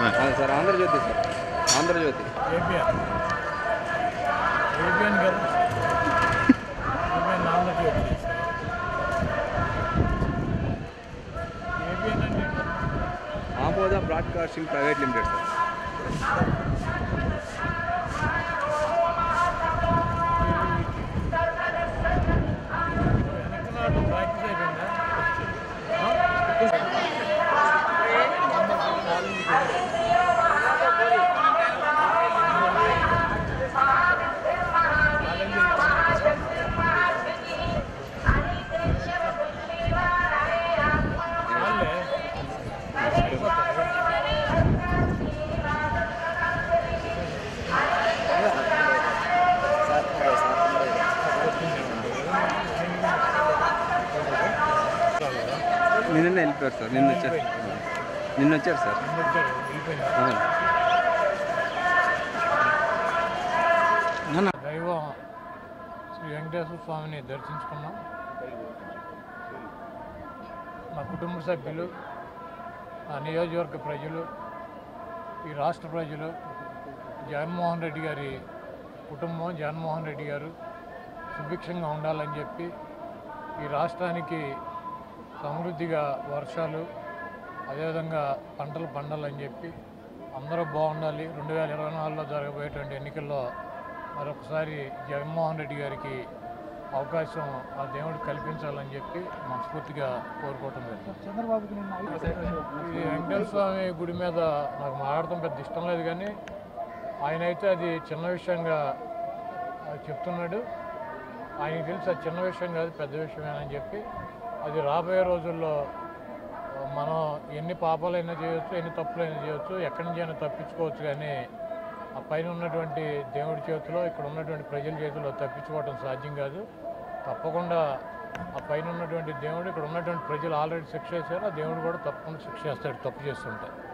అవును sir Andhrajyothi sir Andhrajyothi ABN ABN కదా ABN Andhrajyothi ABN అంటే ఏంటి? Amoda broadcasting private limited sir వెనకనాడు ప్రాక్టీస్ అయిపోయిందా చాలే. నిన్న వెళ్ళిపోయారు సార్ నిన్న వచ్చారు నిన్న వచ్చారు సార్ వచ్చారు, వెళ్ళిపోయినారు. అవును అన్న, దైవం శ్రీ వెంకటేశ్వర స్వామిని దర్శించుకున్నాం మా కుటుంబ సభ్యులు ఆ నియోజకవర్గ ప్రజలు ఈ రాష్ట్ర ప్రజలు జగన్మోహన్ రెడ్డి గారి కుటుంబం జగన్మోహన్ రెడ్డి గారు సుభిక్షంగా ఉండాలని చెప్పి ఈ రాష్ట్రానికి సమృద్ధిగా వర్షాలు అదేవిధంగా పంటలు పండాలని చెప్పి అందరూ బాగుండాలి రెండు వేల ఇరవై నాలుగులో జరగబోయేటువంటి ఎన్నికల్లో మరొకసారి జగన్మోహన్ రెడ్డి గారికి అవకాశం ఆ దేవుడు కల్పించాలని చెప్పి మనస్ఫూర్తిగా కోరుకోవటం జరిగింది ఈ వెంకటేశ్వర స్వామి గుడి మీద నాకు మాట్లాడటం పెద్ద ఇష్టం లేదు కానీ ఆయన అయితే అది చిన్న విషయంగా ఆ, చెప్తున్నాడు ఆయనకి తెలిసి అది చిన్న విషయం కాదు పెద్ద విషయమేనని చెప్పి అది రాబోయే రోజుల్లో ఆ, మనం ఎన్ని పాపాలైనా చేయొచ్చు ఎన్ని తప్పులైనా చేయొచ్చు ఎక్కడి నుంచి అయినా తప్పించుకోవచ్చు కానీ ఆ పైన ఉన్నటువంటి దేవుడి చేతిలో ఇక్కడ ఉన్నటువంటి ప్రజల చేతిలో తప్పించుకోవడం సాధ్యం కాదు తప్పకుండా ఆ పైన ఉన్నటువంటి దేవుడు ఇక్కడ ఉన్నటువంటి ప్రజలు ఆల్రెడీ శిక్ష చేశారు ఆ దేవుడు కూడా తప్పకుండా శిక్ష చేస్తాడు తప్పు చేస్తుంటే